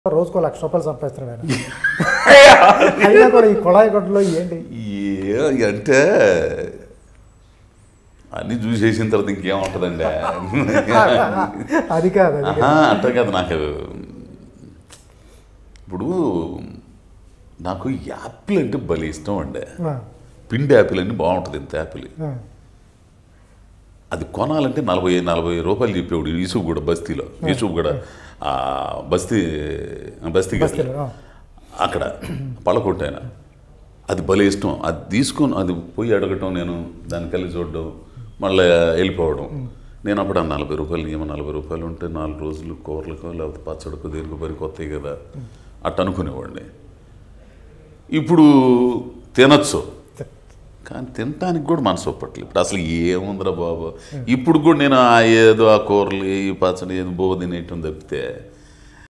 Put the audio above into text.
రోజుకో లక్ష రూపాయలు సంపాదిస్తున్నాడు ఆయన అయినా కూడా ఈ కుళాయి కొట్టలో ఏంటి ఏ అంటే అన్నీ చూసేసిన తర్వాత ఇంకేముంటుందండి అది కాదు అది కాదు. ఆహా, అంటే కదా నాకు ఇప్పుడు నాకు యాపిల్ అంటే భలే ఇష్టం అండి ఆ, పిండి యాపిల్ అని బాగుంటుంది ఇంత యాపిల్ ఆ, అది కొనాలంటే నలభై నలభై రూపాయలు చెప్పేవాడు యూసుఫ్ కూడా బస్తీలో యూసుఫ్ కూడా ఆ, బస్తీ బస్తీ గదిలో. బస్తీలో, ఆ. అక్కడ పళ్ళకొట్టాయన అది భలే ఇష్టం అది తీసుకొని అది పోయి అడగటం నేను దానికెళ్ళి చూడడం మళ్ళీ వెళ్ళిపోవడం నేను అప్పుడు ఆ నలభై రూపాయలు ఏమో నలభై రూపాయలు ఉంటే నాలుగు రోజులు కూరలకు లేకపోతే పచ్చడికి దేనికి పరి కొత్తవి కదా అట్ట అనుకునేవాడిని ఇప్పుడు తినచ్చు కానీ తినటానికి కూడా మనసు ఒప్పట్లేదు ఇప్పుడు అసలు ఏముందిరా బాబు ఇప్పుడు కూడా నేను ఆ ఏదో ఆ కూరలు ఈ పచ్చడి ఏదో బో తినేయటం తప్పితే